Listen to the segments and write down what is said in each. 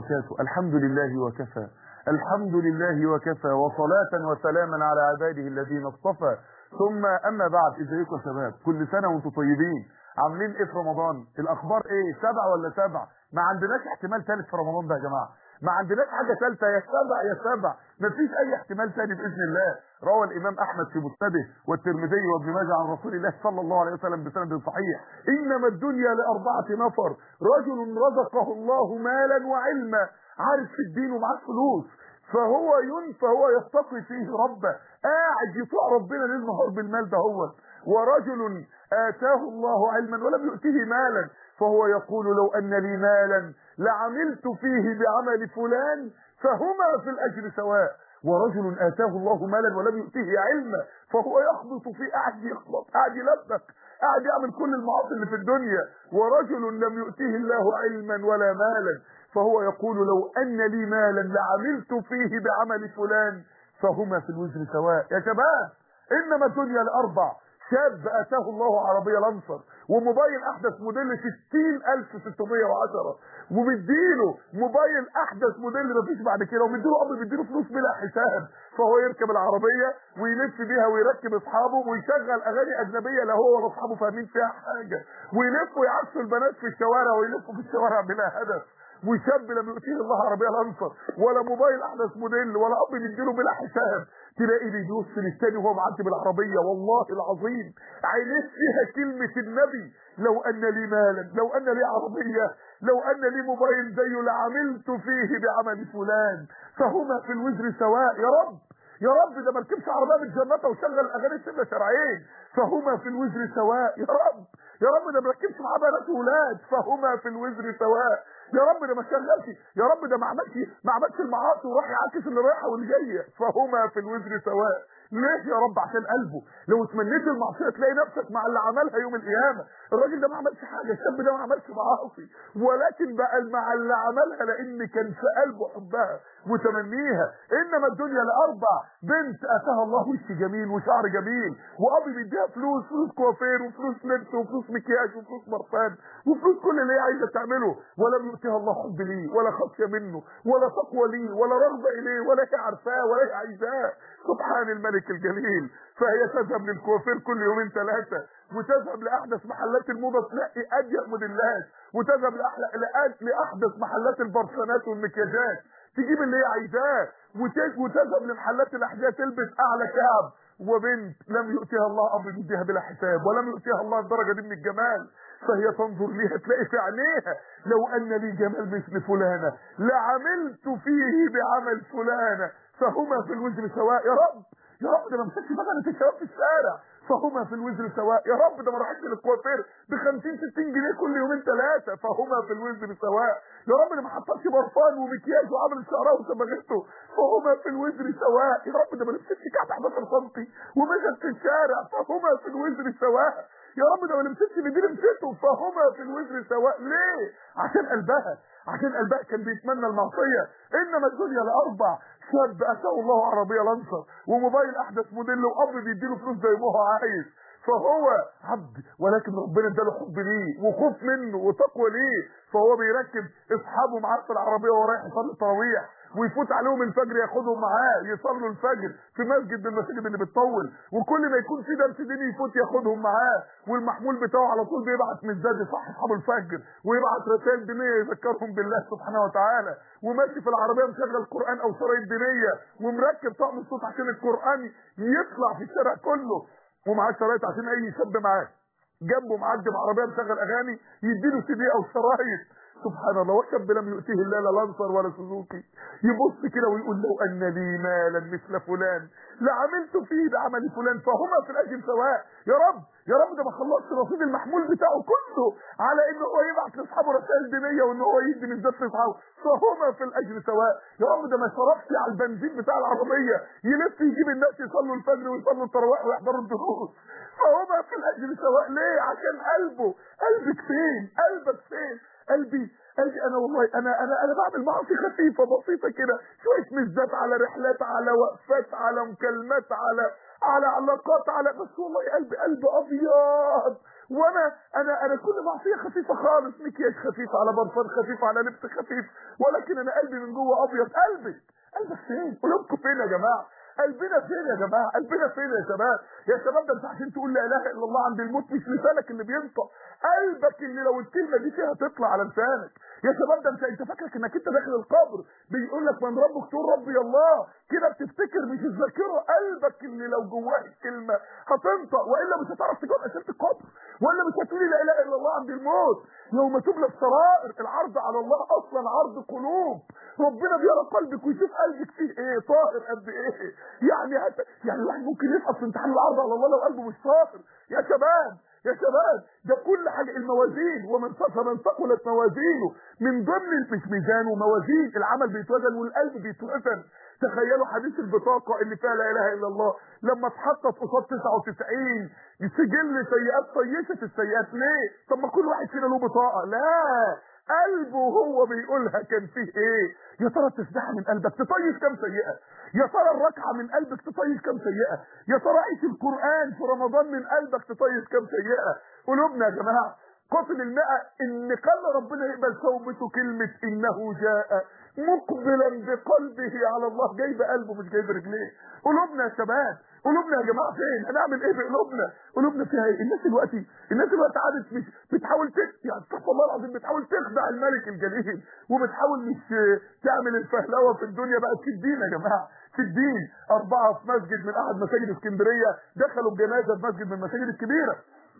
وبركاته الحمد لله وكفى الحمد لله وكفى وصلاة وسلاما على عباده الذين اصطفى ثم أما بعد ازيكم يا شباب كل سنة وانتم طيبين عاملين ايه في رمضان الاخبار ايه سبع ولا سبع ما عندناش احتمال ثالث في رمضان ده يا جماعه ما عندناش حاجه ثالثه يا سبع يا سبع ما فيش اي احتمال ثاني باذن الله روى الامام احمد في مسنده والترمذي وابن ماجه عن رسول الله صلى الله عليه وسلم بسند صحيح انما الدنيا لاربعه نفر رجل رزقه الله مالا وعلما عارف في الدين ومعاه فلوس فهو ينفى هو يتقي فيه ربه قاعد يطيع ربنا ليل نهار بالمال ده هو ورجل آتاه الله علما ولم يؤته مالا فهو يقول لو أن لي مالا لعملت فيه بعمل فلان فهما في الأجر سواء ورجل آتاه الله مالا ولم يؤته علما فهو يخبط فيه قاعد يخبط قاعد يلبك قاعد يعمل كل المعاصي اللي في الدنيا ورجل لم يؤته الله علما ولا مالا فهو يقول لو أن لي مالا لعملت فيه بعمل فلان فهما في الوزر سواء يا شباب إنما الدنيا لأربع شاب اتاه الله عربيه لانسر وموبايل احدث موديل 60610 ومديله موبايل احدث موديل مفيش بعد كده ومديله اب بيديله فلوس بلا حساب فهو يركب العربيه ويلف بيها ويركب اصحابه ويشغل اغاني اجنبيه لا هو ولا اصحابه فاهمين فيها حاجه ويلف ويعكسوا البنات في الشوارع ويلفوا في الشوارع بلا هدف وشاب لم يؤتيه الله عربيه لانسر ولا موبايل احدث موديل ولا اب بيديله بلا حساب تلاقي بيدوس للتاني وهو معدي بالعربيه والله العظيم عينيه فيها كلمه النبي لو ان لي مالا لو ان لي عربيه لو ان لي موبايل زيه لعملت فيه بعمل فلان فهما في الوزر سواء يا رب يا رب ده ما ركبش عربيه متجمته وشغل اغاني سنه شرعين فهما في الوزر سواء يا رب يا رب ده ما ركبش معاه بنات وولاد فهما في الوزر سواء يا رب ده ما شغلش يا رب ده ما عملش ما عملش المعاصي وراح يعكس اللي رايحه واللي جايه فهما في الوزر سواء ليه يا رب عشان قلبه لو تمنيت المعصيه تلاقي نفسك مع اللي عملها يوم القيامه الراجل ده ما عملش حاجه الشاب ده ما عملش معاصي ولكن بقى مع اللي عملها لان كان في قلبه حبها وتمنيها انما الدنيا لاربع بنت اتاها الله وش جميل وشعر جميل وابي بيديها فلوس فلوس كوافير وفلوس لبس وفلوس مكياج وفلوس برفان وفلوس كل اللي هي عايزه تعمله ولم يؤتها الله حب ليه ولا خشيه منه ولا تقوى ليه ولا رغبه اليه ولا هي عارفاه ولا هي عايزاه سبحان الملك الجليل فهي تذهب للكوافير كل يومين ثلاثه وتذهب لاحدث محلات الموضه تلاقي اضيق موديلات وتذهب لاحدث محلات البرفانات والمكياجات تجيب اللي هي عايزاه وتذهب لمحلات الاحذيه تلبس اعلى كعب وبنت لم يؤتيها الله امر يديها بلا حساب ولم يؤتيها الله الدرجه دي من الجمال فهي تنظر ليها تلاقي في عينيها لو ان لي جمال مثل فلانه لعملت فيه بعمل فلانه فهما في الوزر سواء يا رب يا رب ده ما مسكش مثلا الشباب في الشارع فهما في الوزر سواء يا رب ده ما راحتش للكوافير ب 50 60 جنيه كل يومين ثلاثه فهما في الوزر سواء يا رب ده ما حطتش برفان ومكياج وعمل شعرها وصبغته فهما في الوزر سواء يا رب ده ما لبستش كعب 11 سم ومشت في الشارع فهما في الوزر سواء يا رب ده ما لبستش اللي دي لبسته فهما في الوزر سواء ليه عشان قلبها عشان قلبها كان بيتمنى المعصيه انما الدنيا لاربع شاب اتاه الله عربيه لانسر وموبايل احدث موديل واب بيديله فلوس زي ما هو عايز فهو عبد ولكن ربنا اداله حب ليه وخوف منه وتقوى ليه فهو بيركب اصحابه معاه في العربيه وهو رايح يصلي التراويح ويفوت عليهم الفجر ياخدهم معاه يصلوا الفجر في مسجد من المساجد اللي بتطول وكل ما يكون في درس ديني يفوت ياخدهم معاه والمحمول بتاعه على طول بيبعت مزداد يصحي اصحاب الفجر ويبعت رسائل دينيه يذكرهم بالله سبحانه وتعالى وماشي في العربيه مشغل قران او شرايط دينيه ومركب طقم الصوت عشان القران يطلع في الشارع كله ومعاه شرايط عشان اي شاب معاه جنبه معدي بعربيه مشغل اغاني يديله سي دي او شرايط سبحان الله وشاب لم يؤتيه الله لا لانسر ولا سوزوكي يبص كده ويقول لو ان لي مالا مثل فلان لعملت فيه بعمل فلان فهما في الاجر سواء يا رب يا رب ده ما خلصش رصيد المحمول بتاعه كله على ان هو يبعت لاصحابه رسائل دينيه وان هو يدي من ذات لاصحابه فهما في الاجر سواء يا رب ده ما صرفش على البنزين بتاع العربيه يلف يجيب الناس يصلوا الفجر ويصلوا التراويح ويحضروا الدروس فهما في الاجر سواء ليه عشان قلبه قلبك فين قلبك فين قلبي قلبي انا والله انا انا انا بعمل معاصي خفيفه بسيطه كده شويه مزات على رحلات على وقفات على مكالمات على على علاقات على بس والله قلبي قلبي ابيض وانا انا انا كل معصيه خفيفه خالص مكياج خفيف على برفان خفيف على لبس خفيف ولكن انا قلبي من جوه ابيض قلبك قلبك فين قلوبكم فين يا جماعه قلبنا فين يا جماعه قلبنا فين يا شباب يا شباب ده انت عشان تقول لا اله الا الله عند الموت مش لسانك اللي بينطق قلبك اللي لو الكلمه دي فيها تطلع على لسانك يا شباب ده انت انت فاكرك انك انت داخل القبر بيقول لك من ربك تقول ربي الله كده بتفتكر مش الذاكره قلبك اللي لو جواه الكلمه هتنطق والا مش هتعرف تجاوب اسئله القبر ولا مش هتقولي لا اله الا الله عند الموت يوم تبلى السرائر العرض على الله اصلا عرض قلوب ربنا بيرى قلبك ويشوف قلبك فيه ايه طاهر قد ايه يعني هت... يعني الواحد ممكن يسقط في امتحان العرض على الله لو قلبه مش طاهر يا شباب يا شباب ده كل حاجه الموازين ومن فمن ثقلت موازينه من ضمن مش ميزان وموازين العمل بيتوزن والقلب بيتوزن تخيلوا حديث البطاقه اللي فيها لا اله الا الله لما اتحطت قصاد 99 سجل سيئات طيشت السيئات ليه؟ طب ما كل واحد فينا له بطاقه لا قلبه هو بيقولها كان فيه ايه يا ترى التسبيحه من قلبك تطيش كام سيئه يا ترى الركعه من قلبك تطيش كام سيئه يا ترى عيش القران في رمضان من قلبك تطيش كام سيئه قلوبنا يا جماعه قاتل المئة ان قال ربنا يقبل توبته كلمة انه جاء مقبلا بقلبه على الله جايب قلبه مش جايب رجليه قلوبنا يا شباب قلوبنا يا جماعه فين هنعمل ايه بقلوبنا قلوبنا فيها ايه الناس دلوقتي الناس دلوقتي قعدت مش بتحاول تك يعني استغفر الله العظيم بتحاول تخدع الملك الجليل وبتحاول مش تعمل الفهلوه في الدنيا بقى في الدين يا جماعه في الدين اربعه في مسجد من احد مساجد اسكندريه دخلوا الجنازه في مسجد من المساجد الكبيره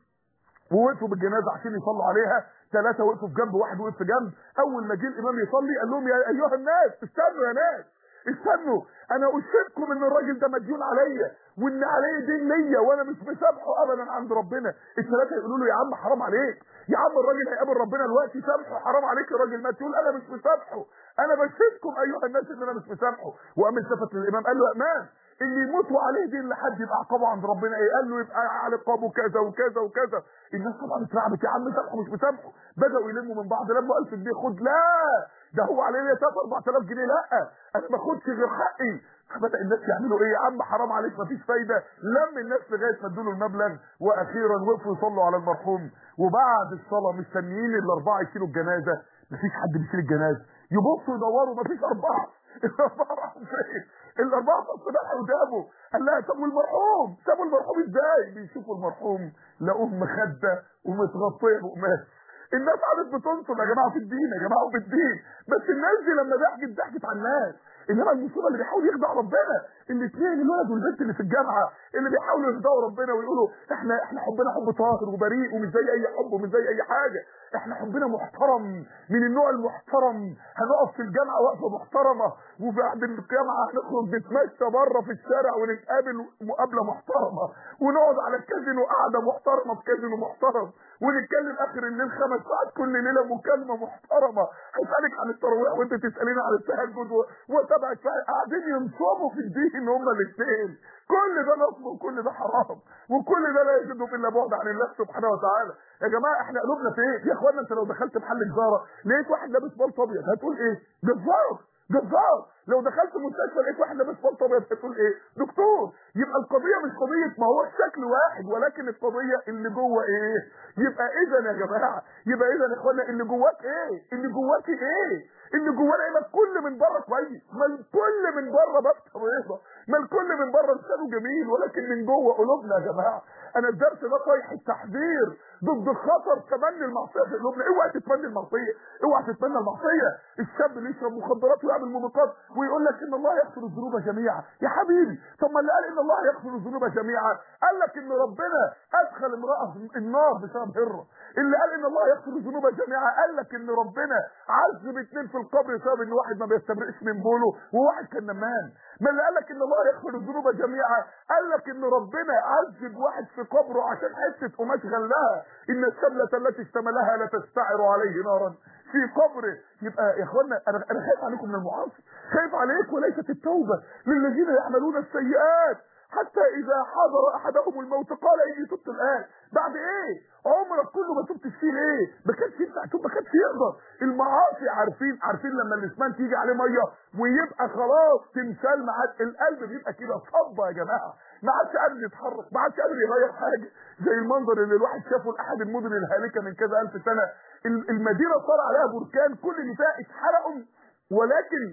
ووقفوا بالجنازه عشان يصلوا عليها ثلاثه وقفوا في جنب واحد وقف في جنب اول ما جه الامام يصلي قال لهم يا ايها الناس استنوا يا ناس استنوا انا اشهدكم ان الراجل ده مديون عليا وان عليه دين ليا وانا مش مسامحه ابدا عند ربنا الثلاثه يقولوا له يا عم حرام عليك يا عم الراجل هيقابل ربنا دلوقتي سامحه حرام عليك الراجل مات يقول انا مش مسامحه انا بشهدكم ايها الناس ان انا مش مسامحه وقام التفت للامام قال له يا امام اللي يموت وعليه دين لحد يبقى عقابه عند ربنا ايه قال له يبقى على عقابه كذا وكذا وكذا الناس طبعا اترعبت يا عم سامحه مش مسامحه بداوا يلموا من بعض لموا 1000 جنيه خد لا ده هو عليه يسافر 4000 جنيه لا انا ما اخدش غير حقي فبدا الناس يعملوا ايه يا عم حرام عليك مفيش فايده لم الناس لغايه ما ادوا له المبلغ واخيرا وقفوا يصلوا على المرحوم وبعد الصلاه مستنيين الاربعه يشيلوا الجنازه مفيش حد بيشيل الجنازه يبصوا يدوروا مفيش اربعه الاربعه راحوا فين الاربعه فصلوا قدامه قال لها طب والمرحوم سابوا المرحوم ازاي بيشوفوا المرحوم لقوه مخده ومتغطيه بقماش الناس قعدت بتنصب يا جماعه في الدين يا جماعه في الدين بس الناس دي لما ضحكت ضحكت على الناس انما المصيبه اللي بيحاول يخدع ربنا الاثنين الولد والبنت اللي في الجامعه اللي بيحاولوا يخدعوا ربنا ويقولوا احنا احنا حبنا حب طاهر وبريء ومش زي اي حب ومش زي اي حاجه احنا حبنا محترم من النوع المحترم هنقف في الجامعه وقفه محترمه وبعد الجامعه هنخرج نتمشى بره في الشارع ونتقابل مقابله محترمه ونقعد على الكازينو قعده محترمه في كازينو محترم ونتكلم اخر الليل خمس ساعات كل ليله مكالمه محترمه هسالك عن التراويح وانت تساليني عن التهجد وتبعك قاعدين ينصبوا في الدين هما الاثنين كل ده نصب وكل ده حرام وكل ده لا يجد الا بعد عن الله سبحانه وتعالى يا جماعه احنا قلوبنا فين يا اخوانا انت لو دخلت محل جزاره لقيت واحد لابس بلطو ابيض هتقول ايه جزار جزار لو دخلت مستشفى لقيت واحد لابس بلطو ابيض هتقول ايه دكتور يبقى القضيه مش قضيه ما هو الشكل واحد ولكن القضيه اللي جوه ايه يبقى اذا يا جماعه يبقى اذا يا اخوانا اللي جواك ايه اللي جواك ايه اللي جوانا ايه ما الكل من بره كويس ما الكل من بره بفتة بيضه ما الكل من بره لسانه جميل ولكن من جوه قلوبنا يا جماعه انا الدرس ده طايح التحذير ضد خطر تمني المعصيه في قلوبنا اوعى تتمنى المعصيه اوعى تتمنى المعصيه الشاب اللي يشرب مخدرات ويعمل موبقات ويقول لك ان الله يغفر الذنوب جميعا يا حبيبي طب ما اللي قال ان الله يغفر الذنوب جميعا قال لك ان ربنا ادخل امراه النار بسبب هره اللي قال ان الله يغفر الذنوب جميعا قال لك ان ربنا عذب اتنين في القبر بسبب ان واحد ما بيستبرئش من بوله وواحد كان نمان ما اللي قال لك ان الله يغفر الذنوب جميعا قال لك ان ربنا عذب واحد في قبره عشان حته قماش غلاها ان الشمله التي اشتملها لتستعر عليه نارا في قبره يبقى يا اخوانا انا انا خايف عليكم من المعاصي خايف عليك وليست التوبه للذين يعملون السيئات حتى اذا حضر احدهم الموت قال اني تبت الان بعد ايه عمرك كله ما تبتش فيه ليه ما كانش ينفع تب ما كانش يقدر المعاصي عارفين عارفين لما الاسمان تيجي عليه ميه ويبقى خلاص تمثال مع القلب بيبقى كده صبه يا جماعه ما عادش قادر يتحرك ما عادش قادر يغير حاجه زي المنظر اللي الواحد شافه لاحد المدن الهالكه من كذا الف سنه المدينه صار عليها بركان كل اللي فيها اتحرقوا ولكن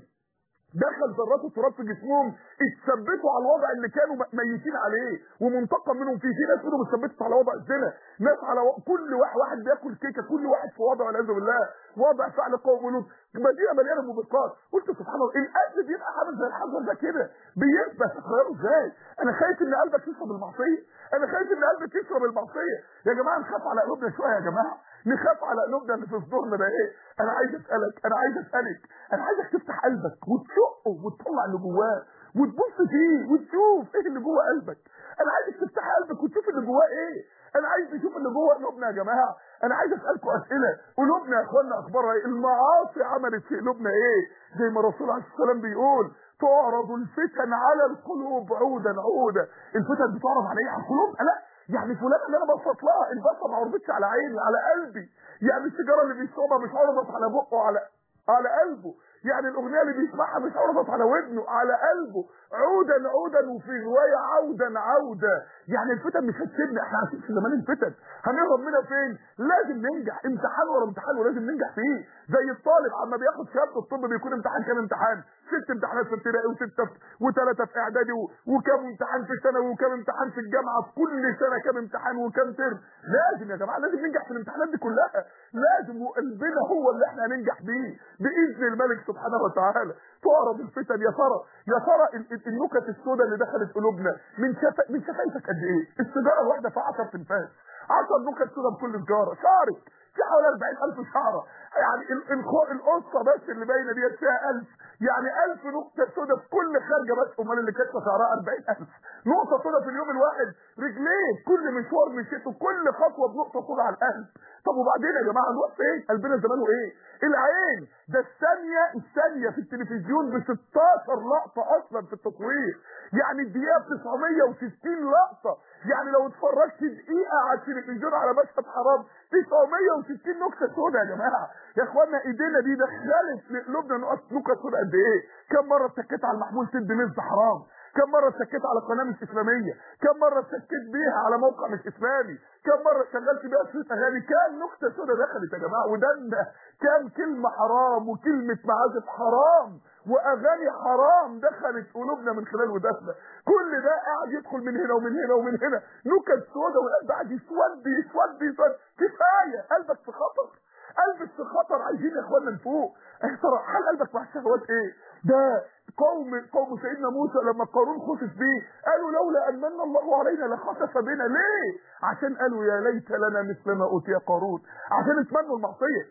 دخل ذرات التراب في جسمهم اتثبتوا على الوضع اللي كانوا ميتين عليه ومنتقم منهم فيه في ناس منهم اتثبتت على وضع الزنا ناس على و... كل واحد واحد بياكل كيكه كل واحد في وضع والعياذ بالله وضع فعل قوم لوط مدينه مليانه موبقات قلت سبحان الله القلب بيبقى عامل زي الحجر ده كده بيثبت تغيره ازاي انا خايف ان قلبك يشرب المعصيه انا خايف ان قلبك يشرب المعصيه يا جماعه نخاف على قلوبنا شويه يا جماعه نخاف على قلوبنا اللي في صدورنا ده ايه انا عايز اسالك انا عايز اسالك انا عايزك تفتح قلبك وتشقه وتطلع اللي جواه وتبص فيه وتشوف ايه اللي جوه قلبك انا عايزك تفتح قلبك وتشوف اللي جواه ايه انا عايز اشوف اللي جوه قلوبنا يا جماعه انا عايز اسالكم اسئله قلوبنا يا اخوانا اخبارها ايه المعاصي عملت في قلوبنا ايه زي ما الرسول عليه الصلاه والسلام بيقول تعرض الفتن على القلوب عودا عودا الفتن بتعرض على ايه على القلوب لا يعني فلان اللي انا بصت لها البصه ما عرضتش على عيني على قلبي يعني السيجاره اللي بيشربها مش عرضت على بقه على على قلبه يعني الاغنيه اللي بيسمعها مش عرضت على ودنه على قلبه عودا عودا وفي روايه عودا عودا يعني الفتن مش هتسيبنا احنا عايشين في زمان الفتن هنهرب منها فين لازم ننجح امتحان ورا امتحان ولازم ننجح فيه زي الطالب عما بياخد شهاده الطب بيكون امتحان كام امتحان ست امتحانات في ابتدائي وسته وثلاثه في اعدادي وكام امتحان في ثانوي وكام امتحان في الجامعه في كل سنه كام امتحان وكام ترم لازم يا جماعه لازم ننجح في الامتحانات دي كلها لازم وقلبنا هو اللي احنا هننجح بيه باذن الملك سبحانه وتعالى تعرض الفتن يا ترى يا ترى النكت السوداء اللي دخلت قلوبنا من شفا من شفايفك قد ايه السيجاره الواحده فيها 10 تنفاس 10 نكت سوداء بكل سيجاره شعرك في حوالي 40000 شعره يعني القصه بس اللي باينه ديت فيها 1000 يعني 1000 نقطه سوداء في كل خارجه بس امال اللي كاتبه شعرها 40000 نقطه سوداء في اليوم الواحد رجليه كل مشوار مشيته كل خطوه بنقطه سوداء على القلب طب وبعدين يا جماعه نروح فين قلبنا زمانه ايه العين ده الثانيه الثانيه في التلفزيون ب 16 لقطه اصلا في التصوير يعني الدقيقه ب 960 لقطه يعني لو اتفرجت دقيقه على التلفزيون على مشهد حرام 960 نكته سوداء يا جماعه يا اخوانا ايدينا دي دخلت لقلوبنا نقط نكت سوداء قد ايه كم مره اتكيت على المحمول تدي نص حرام كم مرة اتسكيت على قناة مش إسلامية كم مرة اتسكيت بيها على موقع مش إسلامي كم مرة شغلت بيها صوت أغاني كام نكتة سودة دخلت يا جماعة ودنا كام كلمة حرام وكلمة معازف حرام وأغاني حرام دخلت قلوبنا من خلال وداتنا كل ده قاعد يدخل من هنا ومن هنا ومن هنا نكت سودة والقلب قاعد يسود يسود يسود كفاية قلبك في خطر قلبك في خطر عايزين يا اخوانا نفوق يا ترى حال قلبك مع الشهوات ايه ده قوم قوم سيدنا موسى لما قارون خسف بيه قالوا لولا ان من الله علينا لخسف بنا ليه عشان قالوا يا ليت لنا مثل ما اوتي قارون عشان اتمنوا المعصيه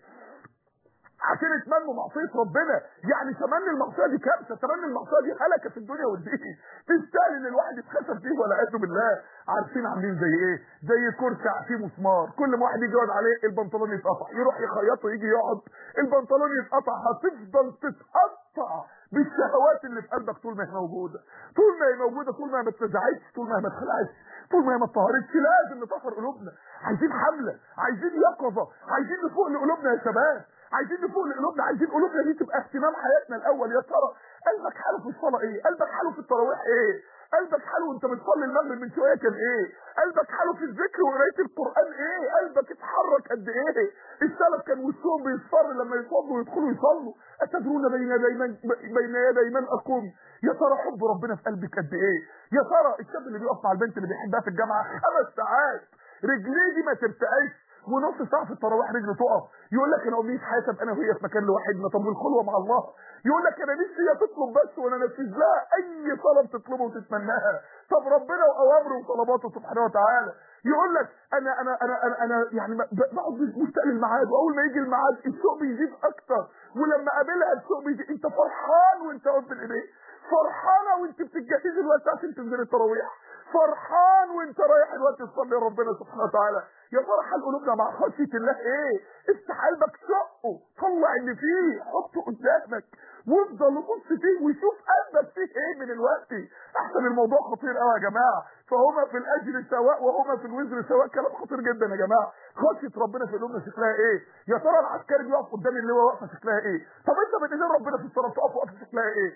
عشان اتمنوا معصيه ربنا يعني تمني المعصيه دي كارثه تمني المعصيه دي هلكه في الدنيا والدين تستاهل ان الواحد يتخسف فيه ولا عياذ بالله عارفين عاملين زي ايه زي كرسي فيه مسمار كل ما واحد يجي يقعد عليه البنطلون يتقطع يروح يخيطه يجي يقعد البنطلون يتقطع هتفضل تتقطع بالشهوات اللي في قلبك طول ما هي موجوده طول ما هي موجوده طول ما هي ما اتنزعتش طول ما هي ما اتخلعتش طول ما هي ما اتطهرتش لازم نطهر قلوبنا عايزين حمله عايزين يقظه عايزين نفوق لقلوبنا يا شباب عايزين نفوق لقلوبنا عايزين قلوبنا دي تبقى اهتمام حياتنا الاول يا ترى قلبك حاله في الصلاه ايه قلبك حاله في التراويح ايه قلبك حاله وانت بتصلي المغرب من شويه كان ايه قلبك حاله في الذكر وقرايه القران ايه قلبك اتحرك قد ايه السلف كان وشهم بيصفر لما يصلوا ويدخلوا يصلوا اتدرون بين يدي من بين يدي من اقوم يا ترى حب ربنا في قلبك قد ايه يا ترى الشاب اللي بيقف مع البنت اللي بيحبها في الجامعه خمس ساعات رجليه دي ما ترتقيش ونص ساعه في التراويح رجله تقف يقول لك انا امنيه حياتي ابقى انا وهي في مكان لوحدنا طب والخلوه مع الله يقول لك انا نفسي هي تطلب بس وانا انفذ لها اي طلب تطلبه وتتمناها طب ربنا واوامره وطلباته سبحانه وتعالى يقول لك انا انا انا انا, أنا يعني بقعد مشتاق للميعاد واول ما يجي الميعاد الشوق بيزيد اكتر ولما اقابلها الشوق بيزيد انت فرحان وانت قلت الايدين فرحانه وانت بتتجهزي الوقت عشان تنزل التراويح فرحان وانت رايح الوقت تصلي ربنا سبحانه وتعالى يا ترى حال قلوبنا مع خشيه الله ايه افتح قلبك شقه طلع اللي فيه حطه قدامك وافضل بص فيه وشوف قلبك فيه ايه من الوقت احسن الموضوع خطير قوي يا جماعه فهما في الاجر سواء وهما في الوزر سواء كلام خطير جدا يا جماعه خشيه ربنا في قلوبنا شكلها ايه يا ترى العسكري بيقف قدام اللواء واقفه شكلها ايه طب انت بين ايدين ربنا في الصلاه تقف واقفه شكلها ايه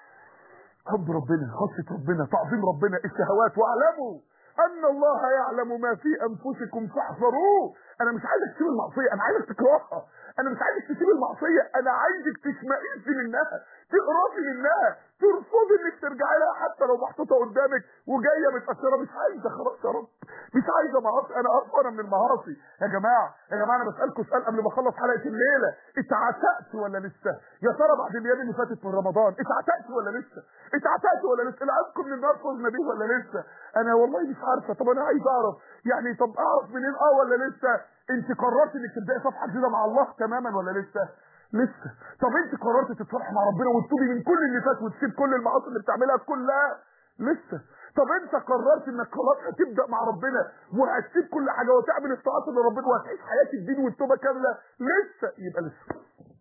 حب ربنا خشيه ربنا تعظيم ربنا الشهوات واعلموا ان الله يعلم ما في انفسكم فاحذروه انا مش عايزك تسيب المعصيه انا عايزك تكرهها انا مش عايزك تسيب المعصيه انا عايزك تشمئزي منها تقرفي منها ترفضي انك ترجعي لها حتى لو محطوطه قدامك وجايه متاثره مش عايزه خلاص يا رب مش عايزه معاصي انا قرفانه من المعاصي يا جماعه يا جماعه انا بسالكم سؤال قبل ما اخلص حلقه الليله اتعتقت ولا لسه يا ترى بعد الايام اللي فاتت من رمضان اتعتقت ولا لسه اتعتقت ولا لسه العزكم من النار فوزنا بيه ولا لسه انا والله مش عارفه طب انا عايز اعرف يعني طب اعرف منين اه ولا لسه انت قررت انك تبداي صفحه جديده مع الله تماما ولا لسه لسه طب انت قررت تتصالحي مع ربنا وتتوبي من كل اللي فات وتسيب كل المعاصي اللي بتعملها كلها لسه طب انت قررت انك خلاص هتبدا مع ربنا وهتسيب كل حاجه وتعمل الطاعات اللي ربنا وهتعيش حياه الدين والتوبه كامله لسه يبقى لسه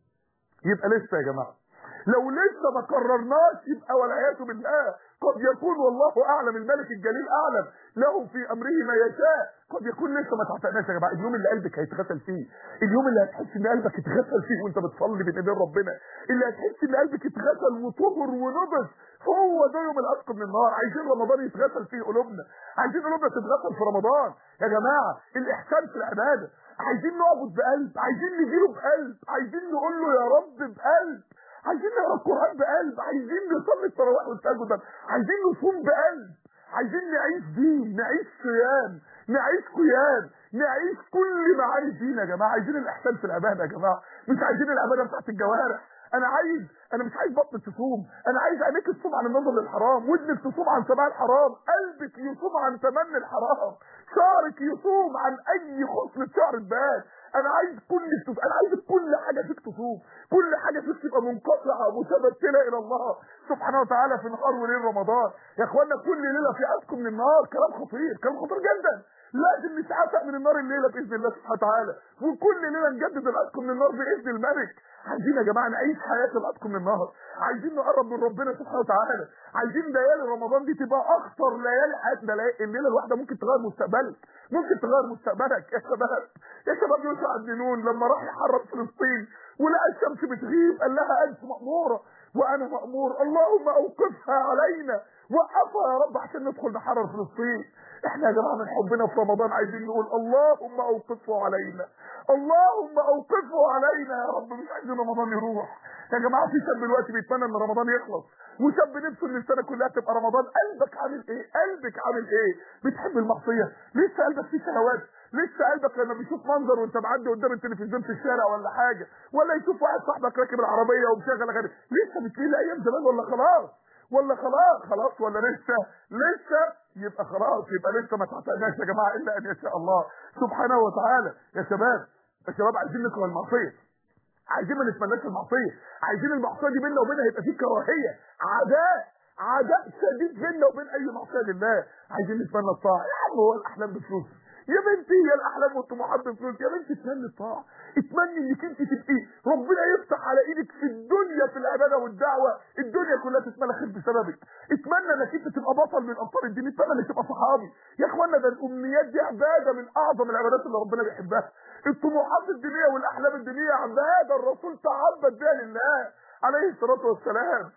يبقى لسه يا جماعه لو لسه ما قررناش يبقى والعياذ بالله قد يكون والله اعلم الملك الجليل اعلم له في امره ما يشاء قد يكون لسه ما تعتقناش يا جماعه اليوم اللي قلبك هيتغسل فيه اليوم اللي هتحس ان قلبك اتغسل فيه وانت بتصلي بين ايدين ربنا اللي هتحس ان قلبك اتغسل وطهر ونضف هو ده يوم العتق من النار عايزين رمضان يتغسل فيه قلوبنا عايزين قلوبنا تتغسل في رمضان يا جماعه الاحسان في العباده عايزين نعبد بقلب عايزين نجيله بقلب عايزين نقول له يا رب بقلب عايزين نقرا القران بقلب عايزين نصلي التراويح والتهجد عايزين نصوم بقلب عايزين نعيش دين نعيش صيام نعيش قيام نعيش كل معاني الدين يا جماعه عايزين الاحسان في العباده يا جماعه مش عايزين العباده بتاعت الجوارح انا عايز انا مش عايز بطنك تصوم انا عايز عينيك تصوم عن النظر للحرام ودنك تصوم عن سماع الحرام قلبك يصوم عن تمني الحرام شعرك يصوم عن اي خصلة شعر تبان انا عايز كل تصوم انا عايز كل حاجه فيك تصوم كل حاجه فيك تبقى منقطعه متبتله الى الله سبحانه وتعالى في نهار وليل رمضان يا اخوانا كل ليله في عزكم من النار كلام خطير كلام خطير جدا لازم نتعافى من النار الليله باذن الله سبحانه وتعالى وكل ليله نجدد العتق من النار باذن الملك عايزين يا جماعه نعيش حياه العتق من النار عايزين نقرب من ربنا سبحانه وتعالى عايزين ليالي رمضان دي تبقى اخطر ليالي حياتنا الليله الواحده ممكن تغير مستقبلك ممكن تغير مستقبلك يا شباب يا شباب يوسع بن نون لما راح يحرر فلسطين ولقى الشمس بتغيب قال لها انت ماموره وانا مامور اللهم اوقفها علينا وقفها يا رب عشان ندخل نحرر فلسطين احنا يا جماعه من حبنا في رمضان عايزين نقول اللهم اوقفه علينا اللهم اوقفه علينا يا رب مش عايزين رمضان يروح يا جماعه في شاب دلوقتي بيتمنى ان رمضان يخلص وشاب نفسه ان السنه كلها تبقى رمضان قلبك عامل ايه قلبك عامل ايه بتحب المعصيه لسه قلبك فيه شهوات لسه قلبك لما بيشوف منظر وانت معدي قدام التلفزيون في الشارع ولا حاجه ولا يشوف واحد صاحبك راكب العربيه ومشغل اغاني لسه بتلاقي ايام زمان ولا خلاص ولا خلاص خلاص ولا لسه لسه يبقى خلاص يبقى لسه ما تعتقناش يا جماعه الا ان يشاء الله سبحانه وتعالى يا شباب يا شباب عايزين نكره المعصيه عايزين ما نتمناش المعصيه عايزين المعصيه دي بيننا وبينها يبقى في كراهيه عداء عداء شديد بيننا وبين اي معصيه لله عايزين نتمنى الطاعه يا عم هو الاحلام بفلوس يا بنتي هي الاحلام والطموحات بفلوس يا بنتي اتمني الطاعه اتمني انك انت تبقي ربنا يفتح على ايدك في الدنيا في العباده والدعوه الدنيا كلها تتمنى خير بسببك اتمنى انك انت تبقى بطل من ابطال الدين اتمنى انك تبقى صحابي يا اخوانا ده الامنيات دي عباده من اعظم العبادات اللي ربنا بيحبها الطموحات الدينيه والاحلام الدينيه عباده الرسول تعبد بها لله عليه الصلاه والسلام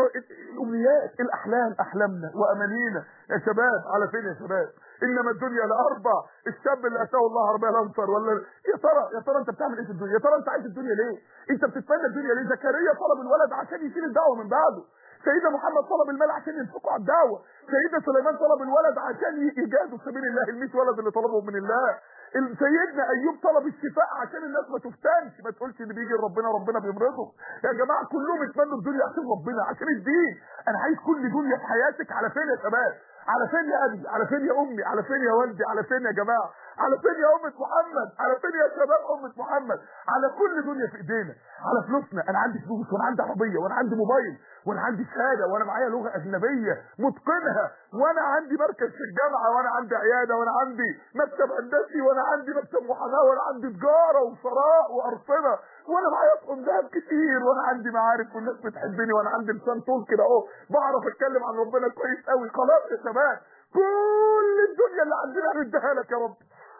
الامنيات الاحلام احلامنا وامانينا يا شباب على فين يا شباب انما الدنيا لاربع الشاب اللي اتاه الله عربيه لانصر ولا يا ترى يا ترى انت بتعمل ايه في الدنيا يا ترى انت عايز الدنيا ليه انت بتتمنى الدنيا ليه زكريا طلب الولد عشان يشيل الدعوه من بعده سيدنا محمد طلب المال عشان ينفقوا على الدعوه سيدنا سليمان طلب الولد عشان يجاهدوا في سبيل الله ال ولد اللي طلبهم من الله سيدنا ايوب طلب الشفاء عشان الناس ما تفتنش ما تقولش اللي بيجي لربنا ربنا بيمرضه يا جماعه كلهم اتمنوا الدنيا عشان ربنا عشان الدين انا عايز كل دنيا في حياتك على فين يا شباب على فين يا ابي على فين يا امي على فين يا والدي على فين يا جماعه على فين يا أمة محمد على فين يا شباب أمة محمد على كل دنيا في إيدينا على فلوسنا أنا عندي فلوس وأنا عندي عربية وأنا عندي موبايل وأنا عندي شهادة وأنا معايا لغة أجنبية متقنها وأنا عندي مركز في الجامعة وأنا عندي عيادة وأنا عندي مكتب هندسي وأنا عندي مكتب محاماة وأنا عندي تجارة وثراء وأرصنة وأنا معايا أطقم ذهب كتير وأنا عندي معارف والناس بتحبني وأنا عندي لسان طول كده أهو بعرف أتكلم عن ربنا كويس قوي خلاص يا شباب كل الدنيا اللي عندنا هنديها لك يا رب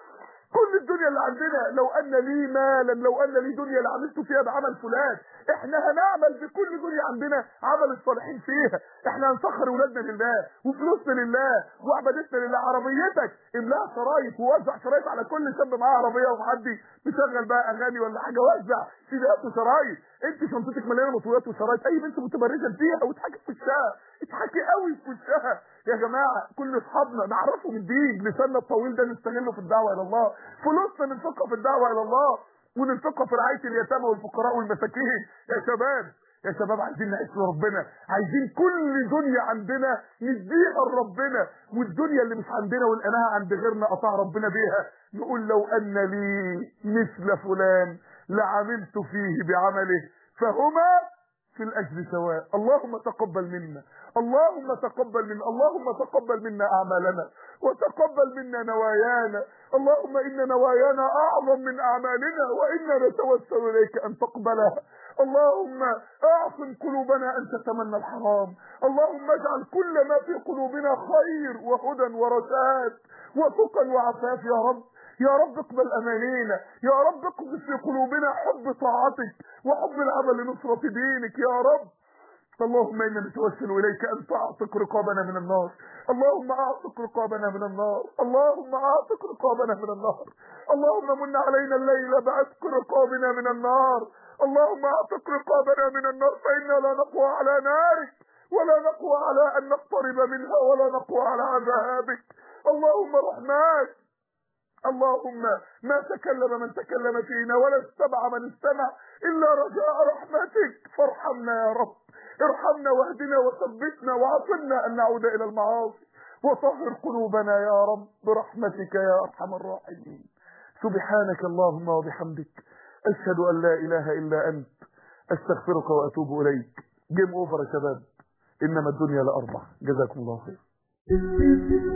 كل الدنيا اللي عندنا لو ان لي مالا لو ان لي دنيا لعملت فيها بعمل فلان احنا هنعمل في كل دنيا عندنا عمل الصالحين فيها احنا هنسخر ولادنا لله وفلوسنا لله وعبادتنا لله عربيتك املاها شرايط ووزع شرايط على كل شاب معاه عربيه ومعدي مشغل بقى اغاني ولا حاجه وزع سيديات وشرايط انت شنطتك مليانه مطويات وشرايط اي بنت متبرجه فيها وتحكي في وشها اضحكي قوي في وشها يا جماعه كل اصحابنا نعرفهم الدين لساننا الطويل ده نستغله في الدعوه الى الله فلوسنا ننفقها في الدعوه الى الله وننفقها في رعايه اليتامى والفقراء والمساكين يا شباب يا شباب عايزين نعيش لربنا عايزين كل دنيا عندنا نديها لربنا والدنيا اللي مش عندنا ولقيناها عند غيرنا قطع ربنا بيها نقول لو ان لي مثل فلان لعملت فيه بعمله فهما في الاجر سواء اللهم تقبل منا اللهم تقبل منا اللهم تقبل منا اعمالنا وتقبل منا نوايانا اللهم ان نوايانا اعظم من اعمالنا وانا نتوسل اليك ان تقبلها اللهم اعصم قلوبنا ان تتمنى الحرام اللهم اجعل كل ما في قلوبنا خير وهدى ورشاد وتقى وعفاف يا رب يا رب اقبل امانينا يا رب اقذف في قلوبنا حب طاعتك وحب العمل لنصرة دينك يا رب اللهم انا نتوسل اليك ان تعتق رقابنا من النار اللهم اعتق رقابنا من النار اللهم اعتق رقابنا من النار اللهم من علينا الليل بعتق رقابنا من النار اللهم اعتق رقابنا من النار فانا لا نقوى على نارك ولا نقوى على ان نقترب منها ولا نقوى على عذابك اللهم رحماك اللهم ما تكلم من تكلم فينا ولا استمع من استمع الا رجاء رحمتك فارحمنا يا رب ارحمنا واهدنا وثبتنا وعصمنا ان نعود الى المعاصي وطهر قلوبنا يا رب برحمتك يا ارحم الراحمين سبحانك اللهم وبحمدك اشهد ان لا اله الا انت استغفرك واتوب اليك جيم اوفر يا شباب انما الدنيا لاربع جزاكم الله خير